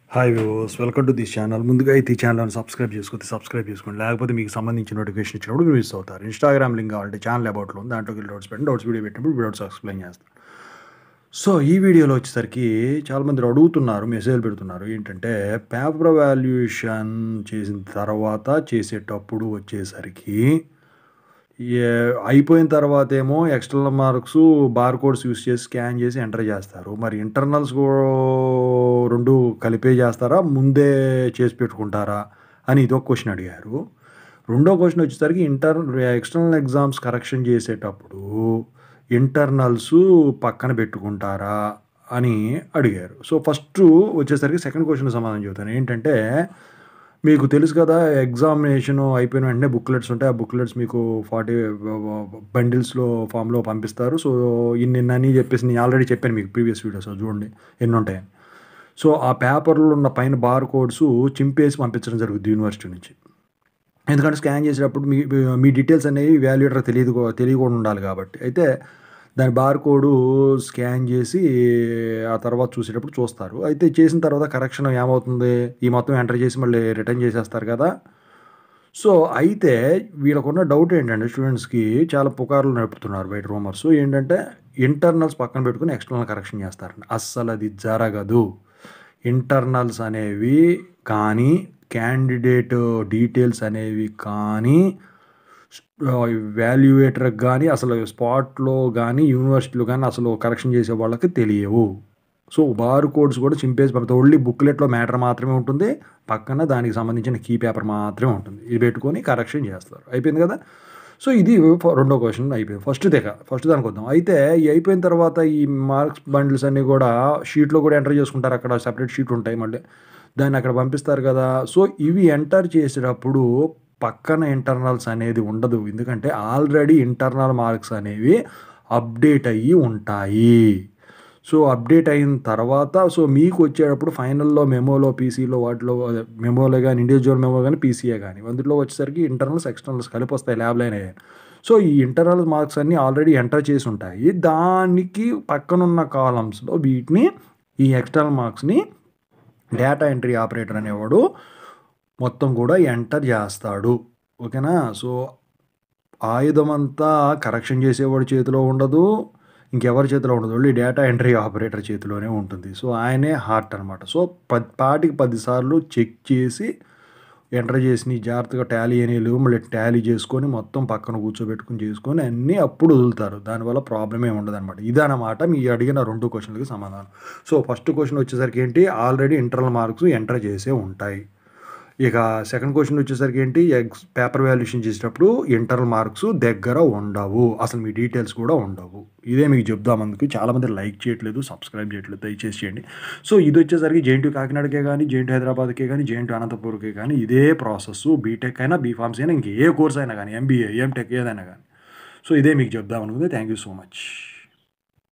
hi viewers welcome to this channel ముందుగా అయితే ఈ ఛానల్ని సబ్స్క్రైబ్ చేసుకుంటే సబ్స్క్రైబ్ చేసుకోండి లేకపోతే మీకు సంబంధించిన నోటిఫికేషన్ ఇచ్చినప్పుడు మీరు మిస్ అవుతారు ఇన్స్టాగ్రామ్ లింక్ కావాలంటే ఛానల్ అబౌట్లో ఉంది దాంట్లోకి వెళ్ళి డౌట్స్ పెట్టండి డౌట్స్ వీడియో పెట్టినప్పుడు వీడియోస్ ఎక్స్ప్లెయిన్ చేస్తాను సో ఈ వీడియోలో వచ్చేసరికి చాలామంది అడుగుతున్నారు మెసేజ్ పెడుతున్నారు ఏంటంటే పేపర్ వాల్యుయేషన్ చేసిన తర్వాత చేసేటప్పుడు వచ్చేసరికి ఏ- అయిపోయిన తర్వాత ఏమో external marks bar codes use చేసి స్కాన్ చేసి ఎంటర్ చేస్తారు మరి ఇంటర్నల్స్ రెండు కలిపే చేస్తారా ముందే చేసి పెట్టుకుంటారా అని ఇదొక క్వశ్చన్ అడిగారు రెండో క్వశ్చన్ వచ్చేసరికి ఇంటర్ ఎక్స్టర్నల్ ఎగ్జామ్స్ కరెక్షన్ చేసేటప్పుడు ఇంటర్నల్స్ పక్కన పెట్టుకుంటారా అని అడిగారు సో ఫస్ట్ వచ్చేసరికి సెకండ్ క్వశ్చన్ సమాధానం చెబుతాను ఏంటంటే మీకు తెలుసు కదా ఎగ్జామినేషన్ అయిపోయిన వెంటనే బుక్లెట్స్ ఉంటాయి ఆ బుక్లెట్స్ మీకు ఫార్టీ బండిల్స్లో ఫామ్లో పంపిస్తారు సో ఇన్ని అని చెప్పేసి నేను ఆల్రెడీ చెప్పాను మీకు ప్రీవియస్ వీడియోస్ చూడండి ఎన్ని ఉంటాయి సో ఆ పేపర్లో ఉన్న పైన బార్ కోడ్స్ చింపేసి పంపించడం జరుగుతుంది యూనివర్సిటీ నుంచి ఎందుకంటే స్కాన్ చేసేటప్పుడు మీ మీ డీటెయిల్స్ అనేవి వాల్యుయేటర్ తెలియదు తెలియకుండా ఉండాలి కాబట్టి అయితే దాని బార్ కోడ్ స్కాన్ చేసి ఆ తర్వాత చూసేటప్పుడు చూస్తారు అయితే చేసిన తర్వాత కరెక్షన్ ఏమవుతుంది ఈ మొత్తం ఎంటర్ చేసి మళ్ళీ రిటర్న్ చేసేస్తారు కదా సో అయితే వీళ్ళకున్న డౌట్ ఏంటంటే స్టూడెంట్స్కి చాలా పుకార్లు నడుపుతున్నారు బయట రూమర్స్ ఏంటంటే ఇంటర్నల్స్ పక్కన పెట్టుకుని ఎక్స్టర్నల్ కరెక్షన్ చేస్తారండి అస్సలు అది జరగదు ఇంటర్నల్స్ అనేవి కానీ క్యాండిడేట్ డీటెయిల్స్ అనేవి కానీ వాల్యుయేటర్కి కానీ అసలు స్పాట్లో కానీ యూనివర్సిటీలో కానీ అసలు కరెక్షన్ చేసే వాళ్ళకి తెలియవు సో బార్ కోడ్స్ కూడా చింపేసి పంపితే ఓన్లీ బుక్లెట్లో మ్యాటర్ మాత్రమే ఉంటుంది పక్కన దానికి సంబంధించిన కీ పేపర్ మాత్రమే ఉంటుంది ఇది పెట్టుకొని కరెక్షన్ చేస్తారు అయిపోయింది కదా సో ఇది ఫ- రెండో క్వశ్చన్ అయిపోయింది ఫస్ట్ దగ్గర ఫస్ట్ దానికి వద్దాం అయితే ఈ అయిపోయిన తర్వాత ఈ మార్క్స్ బండిల్స్ అన్నీ కూడా షీట్లో కూడా ఎంటర్ చేసుకుంటారు అక్కడ సపరేట్ షీట్ ఉంటాయి మళ్ళీ దాన్ని అక్కడ పంపిస్తారు కదా సో ఇవి ఎంటర్ చేసేటప్పుడు పక్కన ఇంటర్నల్స్ అనేది ఉండదు ఎందుకంటే ఆల్రెడీ ఇంటర్నల్ మార్క్స్ అనేవి అప్డేట్ అయ్యి ఉంటాయి సో అప్డేట్ అయిన తర్వాత సో మీకు వచ్చేటప్పుడు ఫైనల్లో మెమోలో పీసీలో వాటిలో అదే మెమోలో కానీ ఇండివిజువల్ మెమో కానీ పీసీఏ కానీ అందులో వచ్చేసరికి ఇంటర్నల్స్ ఎక్స్టర్నల్స్ కలిపి వస్తాయి ల్యాబ్లో అయినా సో ఈ ఇంటర్నల్ మార్క్స్ అన్నీ ఆల్రెడీ ఎంటర్ చేసి ఉంటాయి దానికి పక్కనున్న కాలమ్స్లో వీటిని ఈ ఎక్స్టర్నల్ మార్క్స్ని డేటా ఎంట్రీ ఆపరేటర్ అనేవాడు మొత్తం కూడా ఎంటర్ చేస్తాడు ఓకేనా సో ఆయుధం అంతా కరెక్షన్ చేసేవాడి చేతిలో ఉండదు ఇంకెవరి చేతిలో ఉండదు ఓన్లీ డేటా ఎంట్రీ ఆపరేటర్ చేతిలోనే ఉంటుంది సో ఆయనే హార్ట్ అనమాట సో పది పాటికి పదిసార్లు చెక్ చేసి ఎంటర్ చేసి జాగ్రత్తగా టాలీ అనేలు మళ్ళీ టాలీ చేసుకొని మొత్తం పక్కన కూర్చోబెట్టుకుని చేసుకొని అన్నీ అప్పుడు వదులుతారు దానివల్ల ప్రాబ్లం ఏమి ఉండదు అనమాట ఇదన్నమాట మీ అడిగిన రెండు క్వశ్చన్లకి సమాధానం సో ఫస్ట్ క్వశ్చన్ వచ్చేసరికి ఏంటి ఆల్రెడీ ఇంటర్నల్ మార్క్స్ ఎంటర్ చేసే ఉంటాయి ఇక సెకండ్ క్వశ్చన్ వచ్చేసరికి ఏంటి ఎగ్స్ పేపర్ వాల్యుయేషన్ చేసేటప్పుడు ఇంటర్నల్ మార్క్స్ దగ్గర ఉండవు అసలు మీ డీటెయిల్స్ కూడా ఉండవు ఇదే మీకు చెప్దాం అందుకు చాలామంది లైక్ చేయట్లేదు సబ్స్క్రైబ్ చేయట్లేదు దయచేసి చేయండి సో ఇది వచ్చేసరికి జేఎన్టీ కాకినాడకే కానీ జేఎన్టీ హైదరాబాద్కే కానీ జేఎన్టీ అనంతపూర్కే కానీ ఇదే ప్రాసెస్ బీటెక్ అయినా బీఫార్మ్స్ అయినా ఇంక ఏ కోర్స్ అయినా కానీ ఎంబీఏ ఎంటెక్ ఏదైనా కానీ సో ఇదే మీకు చెప్దాం అనుకుంది థ్యాంక్ యూ సో మచ్